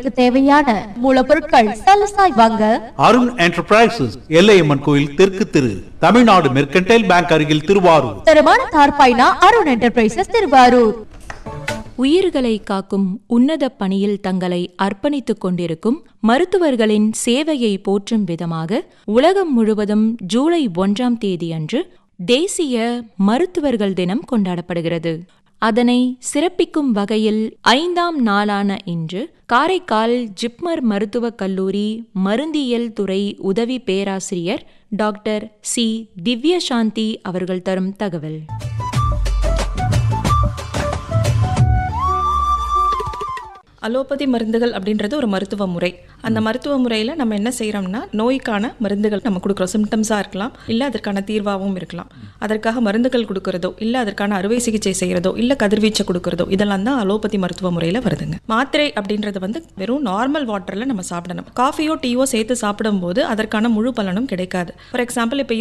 வீட்டுக்கு தேவையான மூலப்பொருட்கள் சலசாய் வாங்க அருண் என்டர்பிரைசஸ் எல்லையம்மன் கோயில் தெற்கு திரு தமிழ்நாடு மெர்கன்டைல் பேங்க் அருகில் திருவாரூர் தரமான தார்பாய்னா அருண் என்டர்பிரைசஸ் திருவாரூர் உயிர்களை காக்கும் உன்னத பணியில் தங்களை அர்ப்பணித்துக் கொண்டிருக்கும் மருத்துவர்களின் சேவையை போற்றும் விதமாக உலகம் முழுவதும் ஜூலை ஒன்றாம் தேதியன்று தேசிய மருத்துவர்கள் தினம் கொண்டாடப்படுகிறது அதனை சிறப்பிக்கும் வகையில் ஐந்தாம் நாளான இன்று காரைக்கால் ஜிப்மர் மருத்துவக் கல்லூரி மருந்தியல் துறை உதவி பேராசிரியர் டாக்டர் சி திவ்யசாந்தி அவர்கள் தரும் தகவல் அலோபதி மருந்துகள் அப்படின்றது ஒரு மருத்துவ முறை அந்த மருத்துவ முறையில் நம்ம என்ன செய்கிறோம்னா நோய்க்கான மருந்துகள் நம்ம கொடுக்குறோம் சிம்டம்ஸாக இருக்கலாம் இல்லை அதற்கான தீர்வாகவும் இருக்கலாம் அதற்காக மருந்துகள் கொடுக்கறதோ இல்லை அதற்கான அறுவை சிகிச்சை செய்கிறதோ இல்லை கதிர்வீச்சை கொடுக்கறதோ இதெல்லாம் தான் அலோபதி மருத்துவ முறையில் வருதுங்க மாத்திரை அப்படின்றது வந்து வெறும் நார்மல் வாட்டரில் நம்ம சாப்பிடணும் காஃபியோ டீயோ சேர்த்து சாப்பிடும்போது அதற்கான முழு பலனும் கிடைக்காது ஃபார் எக்ஸாம்பிள் இப்போ